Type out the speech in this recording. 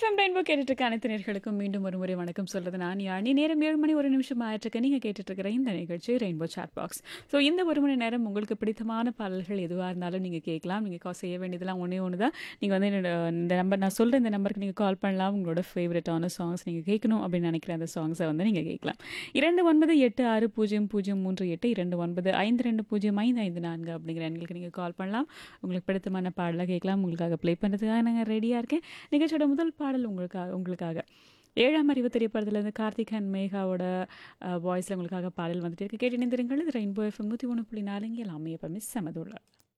FM rainbow கேட்டுட்டு இருக்க அனைத்து நேர்களுக்கும் மீண்டும் ஒரு முறை வணக்கம் சொல்றது நான் யானி நேரம் ஏழு மணி ஒரு நிமிஷம் ஆயிட்டிருக்க நீங்கள் கேட்டுட்டு இருக்கிற இந்த நிகழ்ச்சி ரெயின்போ சாட் பாக்ஸ் ஸோ இந்த ஒரு மணி நேரம் உங்களுக்கு பிடித்தமான பாடல்கள் எதுவாக இருந்தாலும் நீங்கள் கேட்கலாம் நீங்கள் கால் செய்ய வேண்டியதெல்லாம் ஒன்றே ஒன்று தான் நீங்கள் வந்து என்னோட இந்த நம்பர் நான் சொல்கிற இந்த நம்பருக்கு நீங்கள் கால் பண்ணலாம் உங்களோட ஃபேவரட்டான சாங்ஸ் நீங்கள் கேட்கணும் அப்படின்னு நினைக்கிற அந்த சாங்ஸை வந்து நீங்கள் கேட்கலாம் இரண்டு ஒன்பது எட்டு ஆறு பூஜ்ஜியம் பூஜ்ஜியம் மூன்று எட்டு இரண்டு ஒன்பது ஐந்து ரெண்டு பூஜ்ஜியம் ஐந்து ஐந்து நான்கு அப்படிங்கிற எண்களுக்கு நீங்கள் கால் பண்ணலாம் உங்களுக்கு பிடித்தமான பாடலை கேட்கலாம் உங்களுக்காக ப்ளே பண்ணுறதுக்காக நாங்கள் ரெடியாக இருக்கேன் நிகழ்ச்சியோட முதல் பாடல் உங்களுக்காக உங்களுக்காக ஏழாம் அறிவு திரைப்படத்துலேருந்து கார்த்திக் அண்ட் மேகாவோட வாய்ஸில் உங்களுக்காக பாடல் வந்துட்டு இருக்கு கேட்டு இணைந்திருங்கள் இது ரெயின்போ எஃப்எம் நூற்றி ஒன்று புள்ளி நாலுங்க எல்லாமே எப்பவுமே செமதுள்ள